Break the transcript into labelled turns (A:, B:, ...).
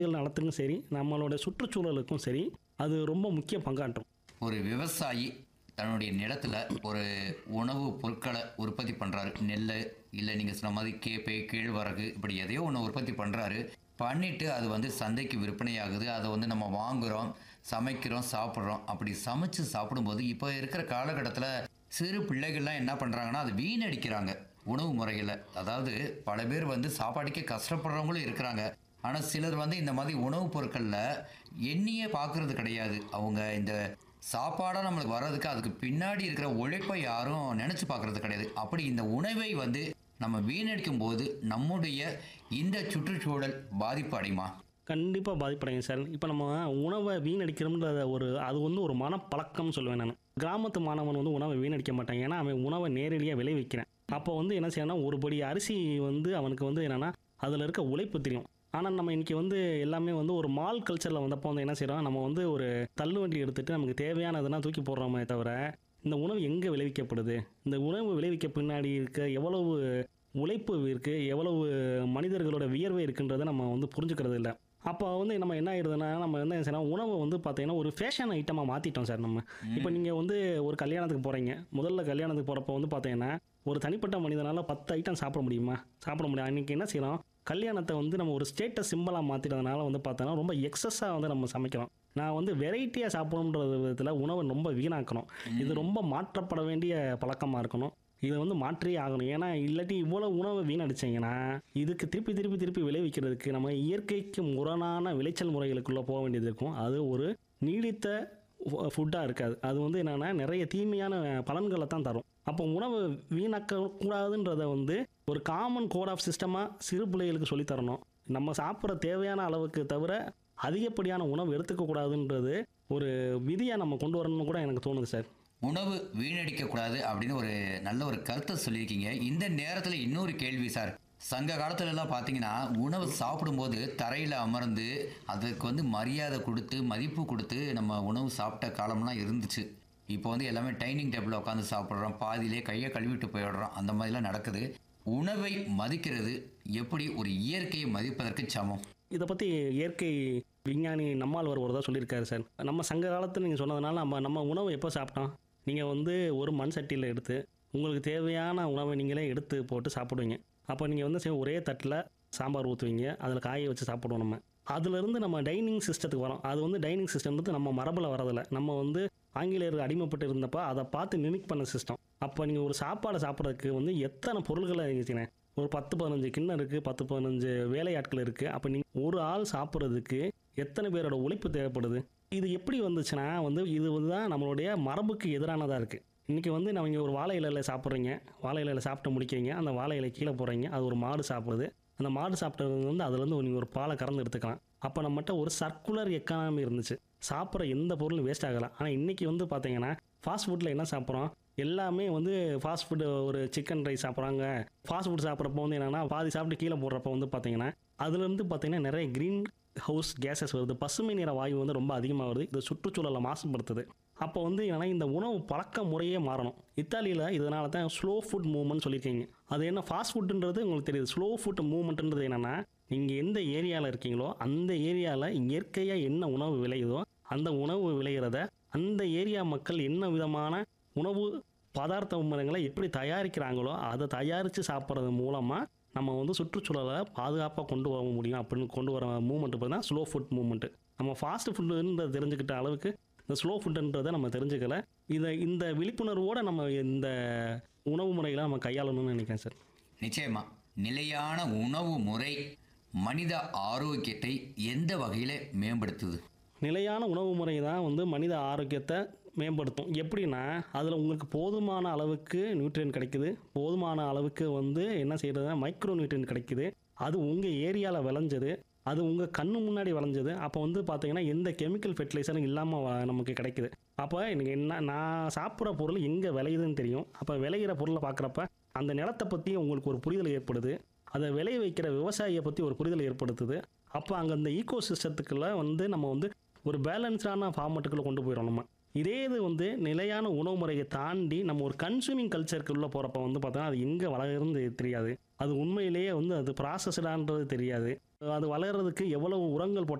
A: நலத்துக்கும் சரி நம்மளோட சுற்றுச்சூழலுக்கும் சரி அது ரொம்ப முக்கிய பங்காற்றும்
B: ஒரு விவசாயி தன்னுடைய நிலத்துல ஒரு உணவு பொருட்களை உற்பத்தி பண்றாரு நெல் இல்லை நீங்க சொன்ன மாதிரி கேப்பை கேழ்வரகு இப்படி எதையோ ஒன்று உற்பத்தி பண்றாரு பண்ணிட்டு அது வந்து சந்தைக்கு விற்பனையாகுது அதை வந்து நம்ம வாங்குறோம் சமைக்கிறோம் சாப்பிட்றோம் அப்படி சமைச்சு சாப்பிடும்போது இப்போ இருக்கிற காலகட்டத்தில் சிறு பிள்ளைகள்லாம் என்ன பண்ணுறாங்கன்னா அது வீணடிக்கிறாங்க உணவு முறைகளை அதாவது பல பேர் வந்து சாப்பாட்டுக்கே கஷ்டப்படுறவங்களும் இருக்கிறாங்க ஆனால் சிலர் வந்து இந்த மாதிரி உணவுப் பொருட்களில் எண்ணியே பார்க்கறது கிடையாது அவங்க இந்த சாப்பாடாக நம்மளுக்கு வர்றதுக்கு அதுக்கு பின்னாடி இருக்கிற உழைப்பை யாரும் நினச்சி பார்க்கறது கிடையாது அப்படி இந்த உணவை வந்து நம்ம வீணடிக்கும் போது நம்முடைய இந்த சுற்றுச்சூழல் பாதிப்பு அடையுமா
A: கண்டிப்பாக பாதிப்படையும் சார் இப்போ நம்ம உணவை வீணடிக்கிறோம்ன்றத ஒரு அது வந்து ஒரு மனப்பழக்கம்னு சொல்லுவேன் நான் கிராமத்து மாணவன் வந்து உணவை வீணடிக்க மாட்டான் ஏன்னா அவன் உணவை நேரடியாக விளைவிக்கிறேன் அப்போ வந்து என்ன செய்யணும் ஒரு படி அரிசி வந்து அவனுக்கு வந்து என்னென்னா அதில் இருக்க உழைப்பு தெரியும் ஆனால் நம்ம இன்னைக்கு வந்து எல்லாமே வந்து ஒரு மால் கல்ச்சரில் வந்தப்போ வந்து என்ன செய்கிறோம் நம்ம வந்து ஒரு தள்ளு வண்டி எடுத்துகிட்டு நமக்கு தேவையானதெல்லாம் தூக்கி போடுறோமே தவிர இந்த உணவு எங்கே விளைவிக்கப்படுது இந்த உணவு விளைவிக்க பின்னாடி இருக்க எவ்வளவு உழைப்பு இருக்குது எவ்வளவு மனிதர்களோட வியர்வை இருக்குன்றதை நம்ம வந்து புரிஞ்சுக்கிறது இல்லை அப்போ வந்து நம்ம என்ன ஆயிடுதுன்னா நம்ம வந்து என்ன செய்யணும் உணவை வந்து பார்த்தீங்கன்னா ஒரு ஃபேஷன் ஐட்டமாக மாற்றிட்டோம் சார் நம்ம இப்போ நீங்கள் வந்து ஒரு கல்யாணத்துக்கு போகிறீங்க முதல்ல கல்யாணத்துக்கு போகிறப்ப வந்து பார்த்தீங்கன்னா ஒரு தனிப்பட்ட மனிதனால் பத்து ஐட்டம் சாப்பிட முடியுமா சாப்பிட முடியும் அன்றைக்கி என்ன செய்யறோம் கல்யாணத்தை வந்து நம்ம ஒரு ஸ்டேட்டஸ் சிம்பிளாக மாற்றிட்டதுனால வந்து பார்த்தோன்னா ரொம்ப எக்ஸஸாக வந்து நம்ம சமைக்கிறோம் நான் வந்து வெரைட்டியாக சாப்பிடணுன்ற விதத்தில் உணவை ரொம்ப வீணாக்கணும் இது ரொம்ப மாற்றப்பட வேண்டிய பழக்கமாக இருக்கணும் இதை வந்து மாற்றியே ஆகணும் ஏன்னா இல்லாட்டி இவ்வளோ உணவை வீணடிச்சிங்கன்னா இதுக்கு திருப்பி திருப்பி திருப்பி விளைவிக்கிறதுக்கு நம்ம இயற்கைக்கு முரணான விளைச்சல் முறைகளுக்குள்ளே போக வேண்டியது இருக்கும் அது ஒரு நீடித்த ஃபுட்டாக இருக்காது அது வந்து என்னென்னா நிறைய தீமையான பலன்களை தான் தரும் அப்போ உணவு வீணாக்க கூடாதுன்றதை வந்து ஒரு காமன் கோட் ஆஃப் சிஸ்டமாக சிறு பிள்ளைகளுக்கு சொல்லித் தரணும் நம்ம சாப்பிட்ற தேவையான அளவுக்கு தவிர அதிகப்படியான உணவு எடுத்துக்க கூடாதுன்றது ஒரு விதியாக நம்ம கொண்டு வரணும்னு கூட எனக்கு தோணுது சார்
B: உணவு வீணடிக்கக்கூடாது அப்படின்னு ஒரு நல்ல ஒரு கருத்தை சொல்லியிருக்கீங்க இந்த நேரத்தில் இன்னொரு கேள்வி சார் சங்க காலத்துல எல்லாம் பார்த்தீங்கன்னா உணவு சாப்பிடும்போது தரையில் அமர்ந்து அதுக்கு வந்து மரியாதை கொடுத்து மதிப்பு கொடுத்து நம்ம உணவு சாப்பிட்ட காலம்லாம் இருந்துச்சு இப்போ வந்து எல்லாமே டைனிங் டேபிளில் உட்காந்து சாப்பிட்றோம் பாதியிலே கையை கழுவிட்டு போயிடுறோம் அந்த மாதிரிலாம் நடக்குது உணவை மதிக்கிறது எப்படி ஒரு இயற்கையை மதிப்பதற்கு சமம்
A: இதை பற்றி இயற்கை விஞ்ஞானி நம்மாழ்வார் ஒரு தான் சொல்லியிருக்காரு சார் நம்ம சங்க காலத்தில் நீங்கள் சொன்னதுனால நம்ம நம்ம உணவு எப்போ சாப்பிட்டோம் நீங்கள் வந்து ஒரு மண் சட்டியில் எடுத்து உங்களுக்கு தேவையான உணவை நீங்களே எடுத்து போட்டு சாப்பிடுவீங்க அப்போ நீங்கள் வந்து சரி, ஒரே தட்டில் சாம்பார் ஊற்றுவீங்க அதில் காயை வச்சு சாப்பிடுவோம் நம்ம அதுலேருந்து நம்ம டைனிங் சிஸ்டத்துக்கு வரோம் அது வந்து டைனிங் சிஸ்டம்ன்றது நம்ம மரபில் வரதில்லை நம்ம வந்து ஆங்கிலேயருக்கு அடிமைப்பட்டு இருந்தப்போ அதை பார்த்து மிமிக் பண்ண சிஸ்டம் அப்போ நீங்கள் ஒரு சாப்பாடை சாப்பிட்றதுக்கு வந்து எத்தனை பொருள்களை இருந்துச்சுங்க ஒரு பத்து பதினஞ்சு கிண்ணம் இருக்குது பத்து பதினஞ்சு வேலையாட்கள் இருக்குது அப்போ நீங்கள் ஒரு ஆள் சாப்பிட்றதுக்கு எத்தனை பேரோட உழைப்பு தேவைப்படுது இது எப்படி வந்துச்சுன்னா வந்து இது வந்து தான் நம்மளுடைய மரபுக்கு எதிரானதாக இருக்குது இன்றைக்கி வந்து நம்ம இங்கே ஒரு வாழை இலையில் சாப்பிட்றீங்க வாழை இலையில் சாப்பிட்டு முடிக்கிறீங்க அந்த வாழை இலை கீழே போடுறீங்க அது ஒரு மாடு சாப்பிடுது அந்த மாடு சாப்பிட்டது வந்து அதுலேருந்து நீங்கள் ஒரு பாலை கறந்து எடுத்துக்கலாம் அப்போ நம்மகிட்ட ஒரு சர்க்குலர் எக்கானமி இருந்துச்சு சாப்பிட்ற எந்த பொருளும் வேஸ்ட் ஆகலாம் ஆனால் இன்றைக்கி வந்து பார்த்தீங்கன்னா ஃபாஸ்ட் ஃபுட்டில் என்ன சாப்பிட்றோம் எல்லாமே வந்து ஃபாஸ்ட் ஃபுட்டு ஒரு சிக்கன் ரைஸ் சாப்பிட்றாங்க ஃபாஸ்ட் ஃபுட் சாப்பிட்றப்போ வந்து என்னென்னா பாதி சாப்பிட்டு கீழே போடுறப்ப வந்து பார்த்தீங்கன்னா அதுலேருந்து பார்த்தீங்கன்னா நிறைய க்ரீன் ஹவுஸ் கேஸஸ் வருது பசுமை நிற வாயு வந்து ரொம்ப அதிகமாக வருது இது சுற்றுச்சூழலை மாசுபடுத்துது அப்போ வந்து என்னன்னா இந்த உணவு பழக்க முறையே மாறணும் இத்தாலியில் இதனால தான் ஸ்லோ ஃபுட் மூவ்மெண்ட் சொல்லியிருக்கீங்க அது என்ன ஃபாஸ்ட் ஃபுட்டுன்றது உங்களுக்கு தெரியுது ஸ்லோ ஃபுட் மூவ்மெண்ட்ன்றது என்னென்னா நீங்கள் எந்த ஏரியாவில் இருக்கீங்களோ அந்த ஏரியாவில் இயற்கையாக என்ன உணவு விளையுதோ அந்த உணவு விளையிறத அந்த ஏரியா மக்கள் என்ன விதமான உணவு பதார்த்த உமரங்களை எப்படி தயாரிக்கிறாங்களோ அதை தயாரித்து சாப்பிட்றது மூலமாக நம்ம வந்து சுற்றுச்சூழலை பாதுகாப்பாக கொண்டு வர முடியும் அப்படின்னு கொண்டு வர மூமெண்ட் பார்த்தா ஸ்லோ ஃபுட் மூமெண்ட் நம்ம ஃபாஸ்ட் ஃபுட்டுன்றதை தெரிஞ்சுக்கிட்ட அளவுக்கு இந்த ஸ்லோ ஃபுட்டுன்றதை நம்ம தெரிஞ்சுக்கல இதை இந்த விழிப்புணர்வோடு நம்ம இந்த உணவு முறைகளை நம்ம கையாளணும்னு நினைக்கிறேன் சார்
B: நிச்சயமா நிலையான உணவு முறை மனித ஆரோக்கியத்தை எந்த வகையில் மேம்படுத்துது
A: நிலையான உணவு முறை தான் வந்து மனித ஆரோக்கியத்தை மேம்படுத்தும் எப்படின்னா அதில் உங்களுக்கு போதுமான அளவுக்கு நியூட்ரியன் கிடைக்குது போதுமான அளவுக்கு வந்து என்ன செய்யறதுனா மைக்ரோ நியூட்ரியன் கிடைக்குது அது உங்கள் ஏரியாவில் விளைஞ்சது அது உங்கள் கண்ணு முன்னாடி விளைஞ்சது அப்போ வந்து பார்த்தீங்கன்னா எந்த கெமிக்கல் ஃபெர்டிலைசரும் இல்லாமல் நமக்கு கிடைக்குது அப்போ எனக்கு என்ன நான் சாப்பிட்ற பொருள் எங்கே விளையுதுன்னு தெரியும் அப்போ விளையிற பொருளை பார்க்குறப்ப அந்த நிலத்தை பற்றி உங்களுக்கு ஒரு புரிதல் ஏற்படுது அதை விளைய வைக்கிற விவசாயியை பற்றி ஒரு புரிதல் ஏற்படுத்துது அப்போ அங்கே அந்த ஈகோ சிஸ்டத்துக்குள்ள வந்து நம்ம வந்து ஒரு பேலன்ஸ்டான ஃபார்மேட்டுக்குள்ளே கொண்டு போயிடும் நம்ம இதே இது வந்து நிலையான உணவு முறையை தாண்டி நம்ம ஒரு கன்சூமிங் கல்ச்சருக்குள்ளே போகிறப்ப வந்து பார்த்தோன்னா அது எங்கே வளருன்னு தெரியாது அது உண்மையிலேயே வந்து அது ப்ராசஸ்டான்றது தெரியாது அது வளர்றதுக்கு எவ்வளவு உரங்கள் போட்டால்